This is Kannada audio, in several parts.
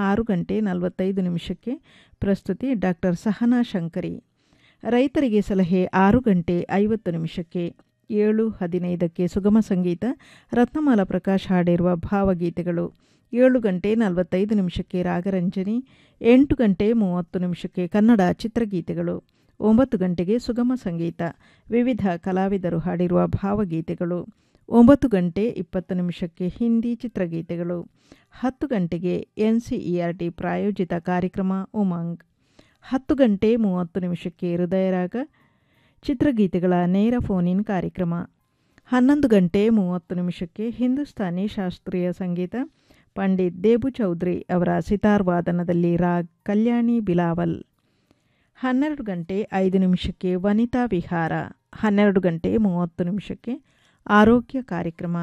ಆರು ಗಂಟೆ ನಲವತ್ತೈದು ನಿಮಿಷಕ್ಕೆ ಪ್ರಸ್ತುತಿ ಡಾಕ್ಟರ್ ಸಹನಾ ಶಂಕರಿ ರೈತರಿಗೆ ಸಲಹೆ ಆರು ಗಂಟೆ ಐವತ್ತು ನಿಮಿಷಕ್ಕೆ ಏಳು ಹದಿನೈದಕ್ಕೆ ಸುಗಮ ಸಂಗೀತ ರತ್ನಮಾಲ ಪ್ರಕಾಶ್ ಹಾಡಿರುವ ಭಾವಗೀತೆಗಳು ಏಳು ಗಂಟೆ ನಲವತ್ತೈದು ನಿಮಿಷಕ್ಕೆ ರಾಗರಂಜನಿ ಎಂಟು ಗಂಟೆ ಮೂವತ್ತು ನಿಮಿಷಕ್ಕೆ ಕನ್ನಡ ಚಿತ್ರಗೀತೆಗಳು ಒಂಬತ್ತು ಗಂಟೆಗೆ ಸುಗಮ ಸಂಗೀತ ವಿವಿಧ ಕಲಾವಿದರು ಹಾಡಿರುವ ಭಾವಗೀತೆಗಳು ಒಂಬತ್ತು ಗಂಟೆ ಇಪ್ಪತ್ತು ನಿಮಿಷಕ್ಕೆ ಹಿಂದಿ ಚಿತ್ರಗೀತೆಗಳು ಹತ್ತು ಗಂಟೆಗೆ N C E R T ಪ್ರಾಯೋಜಿತ ಕಾರ್ಯಕ್ರಮ ಉಮಂಗ್ ಹತ್ತು ಗಂಟೆ ಮೂವತ್ತು ನಿಮಿಷಕ್ಕೆ ಹೃದಯರಾಗ ಚಿತ್ರಗೀತೆಗಳ ನೇರ ಫೋನ್ ಇನ್ ಕಾರ್ಯಕ್ರಮ ಹನ್ನೊಂದು ಗಂಟೆ ಮೂವತ್ತು ನಿಮಿಷಕ್ಕೆ ಹಿಂದೂಸ್ತಾನಿ ಶಾಸ್ತ್ರೀಯ ಸಂಗೀತ ಪಂಡಿತ್ ದೇಬು ಚೌಧರಿ ಅವರ ಸಿತಾರ್ ವಾದನದಲ್ಲಿ ರಾಗ್ ಕಲ್ಯಾಣಿ ಬಿಲಾವಲ್ ಹನ್ನೆರಡು ಗಂಟೆ ಐದು ನಿಮಿಷಕ್ಕೆ ವನಿತಾ ವಿಹಾರ ಹನ್ನೆರಡು ಗಂಟೆ ಮೂವತ್ತು ನಿಮಿಷಕ್ಕೆ ಆರೋಗ್ಯ ಕಾರ್ಯಕ್ರಮ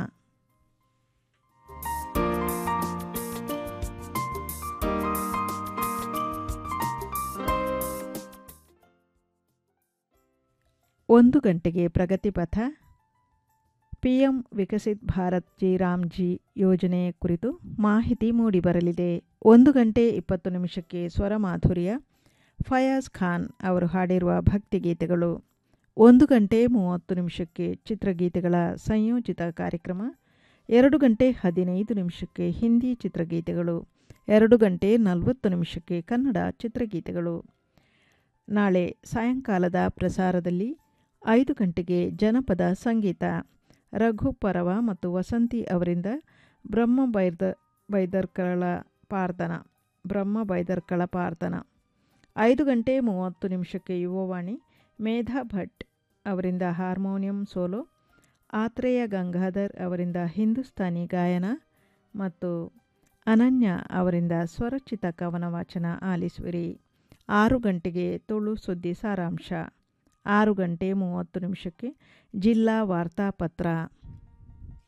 ಒಂದು ಗಂಟೆಗೆ ಪ್ರಗತಿಪಥ PM Viksit Bharat G RAM G ಯೋಜನೆ ಕುರಿತು ಮಾಹಿತಿ ಮೂಡಿಬರಲಿದೆ ಒಂದು ಗಂಟೆ ಇಪ್ಪತ್ತು ನಿಮಿಷಕ್ಕೆ ಸ್ವರ ಮಾಧುರ್ಯ ಫಯಾಜ್ ಖಾನ್ ಅವರು ಹಾಡಿರುವ ಭಕ್ತಿಗೀತೆಗಳು ಒಂದು ಗಂಟೆ ಮೂವತ್ತು ನಿಮಿಷಕ್ಕೆ ಚಿತ್ರಗೀತೆಗಳ ಸಂಯೋಜಿತ ಕಾರ್ಯಕ್ರಮ ಎರಡು ಗಂಟೆ ಹದಿನೈದು ನಿಮಿಷಕ್ಕೆ ಹಿಂದಿ ಚಿತ್ರಗೀತೆಗಳು ಎರಡು ಗಂಟೆ ನಲವತ್ತು ನಿಮಿಷಕ್ಕೆ ಕನ್ನಡ ಚಿತ್ರಗೀತೆಗಳು ನಾಳೆ ಸಾಯಂಕಾಲದ ಪ್ರಸಾರದಲ್ಲಿ ಐದು ಗಂಟೆಗೆ ಜನಪದ ಸಂಗೀತ ರಘು ಪರವ ಮತ್ತು ವಸಂತಿ ಅವರಿಂದ ಬ್ರಹ್ಮ ಬೈದ ಬೈದರ್ಕಳ ಪಾರ್ಥನ ಬ್ರಹ್ಮ ಬೈದರ್ಕಳ ಪಾರ್ಥನ ಐದು ಗಂಟೆ ಮೂವತ್ತು ನಿಮಿಷಕ್ಕೆ ಯುವವಾಣಿ ಮೇಧಾ ಭಟ್ ಅವರಿಂದ ಹಾರ್ಮೋನಿಯಂ ಸೋಲೋ ಆತ್ರೇಯ ಗಂಗಾಧರ್ ಅವರಿಂದ ಹಿಂದೂಸ್ತಾನಿ ಗಾಯನ ಮತ್ತು ಅನನ್ಯ ಅವರಿಂದ ಸ್ವರಚಿತ ಕವನ ವಾಚನ ಆಲಿಸುವಿರಿ ಆರು ಗಂಟೆಗೆ ತುಳು ಸುದ್ದಿ ಸಾರಾಂಶ ಆರು ಗಂಟೆ ಮೂವತ್ತು ನಿಮಿಷಕ್ಕೆ ಜಿಲ್ಲಾ ವಾರ್ತಾಪತ್ರ